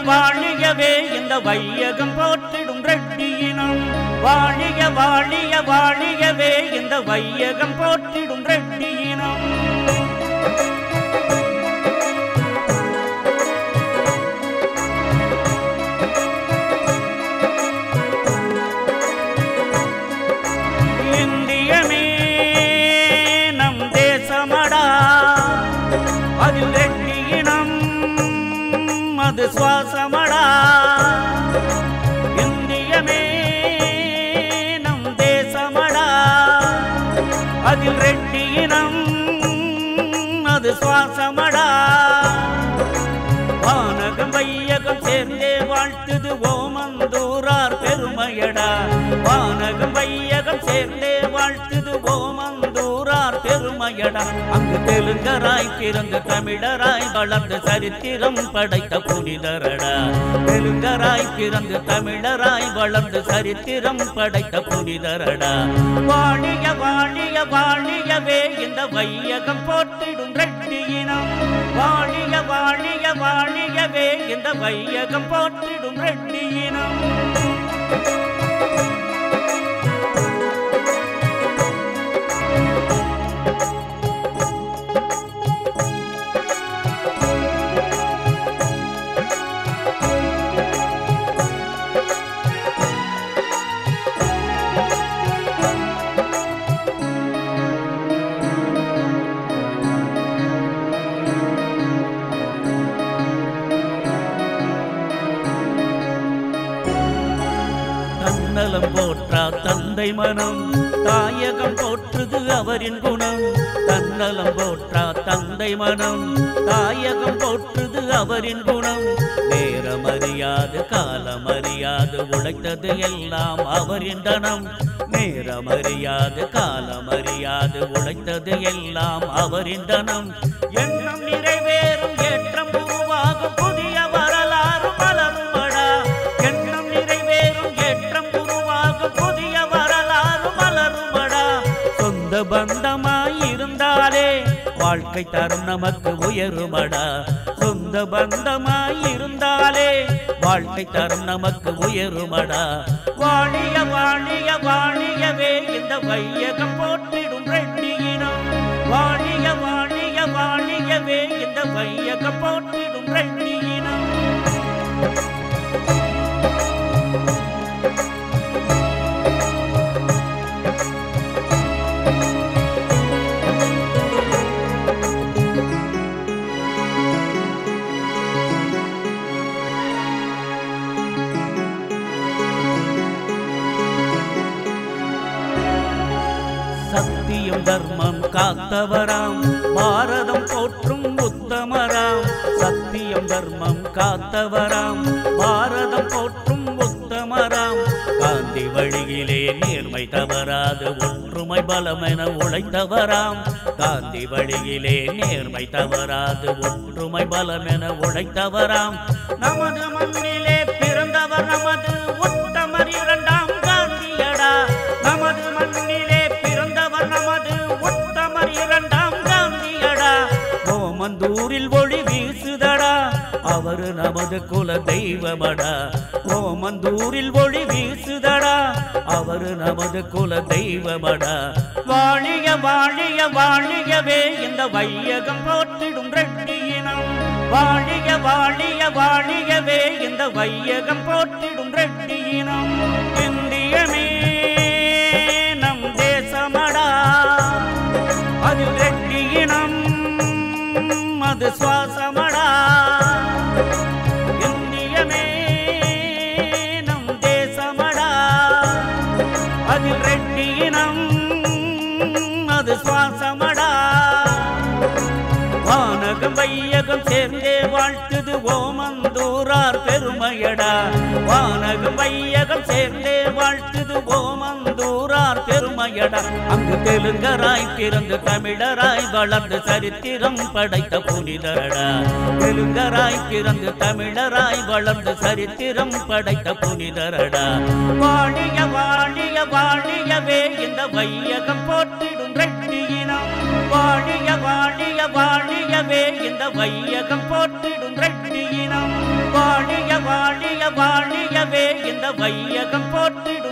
வாழியவே இந்த வையகம் போற்றிடும் ரெட்டியினம் வாழிய வாழிய வாழியவே இந்த வையகம் போற்றிடும் ரெட்டியினம் இந்தியமே நம் தேசமடா அதில் ரெட்டியினம் அது சுவாசமடா இந்தியமே நம் தேசமடா அதில் ரெட்டியினம் அது சுவாசமடா வானகம் வையகம் சேர்ந்தே வாழ்த்துது ஓமந்தூரார் பெருமையடா வானகம் வையகம் சேர்ந்தே வாழ்த்துது ஓமந்தூரார் பெருமையடா அங்கு தெலுங்கராய் பிறந்து தமிழராய் வளர்ந்து சரித்திரம் படைத்த புனிதரடா தெலுங்கராய் பிறந்து தமிழராய் வளர்ந்து சரித்திரம் படைத்த புனிதரடா வாழிய வாழிய வாழியவே இந்த வையகம் போற்றிடும் ரெட்டியினம் வாழிய வாழிய வாழியவே இந்த வையகம் போற்றிடும் ரெட்டியினம் தன்னலம் போற்றா தந்தை மனம் தாயகம் போற்றுது அவரின் குணம் தன்னலம் போற்றா தந்தை மனம் தாயகம் போற்றுது அவரின் குணம் நேரம் அறியாது காலம் அறியாது உழைத்தது எல்லாம் அவரின் தனம் நேரம் அறியாது காலம் அறியாது உழைத்தது எல்லாம் அவரின் தனம் எண்ணம் நிறைவேறும் ஏற்றம் உருவாகும் புதிய வரலாறு மலருமடா எண்ணம் நிறைவேறும் ஏற்றம் உருவாகும் புதிய வரலாறு மலருமடா சொந்த பந்தமாய் இருந்தாலே வாழ்க்கை தரும் நமக்கு உயருமடா சொந்த பந்தமாய் இருந்தாலே வாழ்க்கை தரும் நமக்கு உயருமடா வாழிய வாழிய வாழியவே இந்த வையகம் போற்றிடும் ரெட்டியினம் வாழிய வாழிய வாழியவே இந்த வையகம் போற்றிடும் ரெட்டியினம் சத்தியம் தர்மம் காத்தவராம் பாரதம் போற்றும் உத்தமராம் சத்தியம் தர்மம் காத்தவராம் பாரதம் போற்றும் உத்தமராம் காந்தி வழியிலே நேர்மை தவறாது ஒற்றுமை பலமென உழைத்தவராம் காந்தி வழியிலே நேர்மை தவறாது ஒற்றுமை பலமென உழைத்தவராம் நமது மண்ணிலே பிறந்தவர் நமது உத்தமர் இரண்டாம் காந்தியடா நமது மண்ணிலே பிறந்தவர் நமது உத்தமர் இரண்டாம் காந்தியடா ஓமந்தூரில் ஒளி வீசுதடா அவரு நமது குல தெய்வமடா ஓமந்தூரில் ஒளி வீசுதடா அவரு நமது குல தெய்வமடா வாழிய வாழிய வாழியவே இந்த வையகம் போற்றிடும் ரெட்டியினம் வாழிய வாழிய வாழியவே இந்த வையகம் போற்றிடும் ரெட்டியினம் இந்தியமே நம் தேசமடா அதில் ரெட்டியினம் அது சுவாசமடா இந்தியமே நம் தேசமடா அதில் ரெட்டியினம் அது சுவாசமடா வானகம் வையகம் சேர்ந்தே வாழ்த்துது ஓமந்தூரார் பெருமையடா வானகம் வையகம் சேர்ந்தே வாழ்த்துது ஓமந்தூரார் பெருமையடா அங்கு தெலுங்கராய் பிறந்து தமிழராய் வளர்ந்து சரித்திரம் படைத்த புனிதரடா தெலுங்கராய் பிறந்து தமிழராய் வளர்ந்து சரித்திரம் படைத்த புனிதரடா வாழிய வாழிய வாழியவே இந்த வையகம் போற்றிடும் ரெட்டியினம் வாழிய வாழிய வாழியவே இந்த வையகம் போற்றிடும் ரெட்டியினம் வாழிய வையகம் போற்றிடும்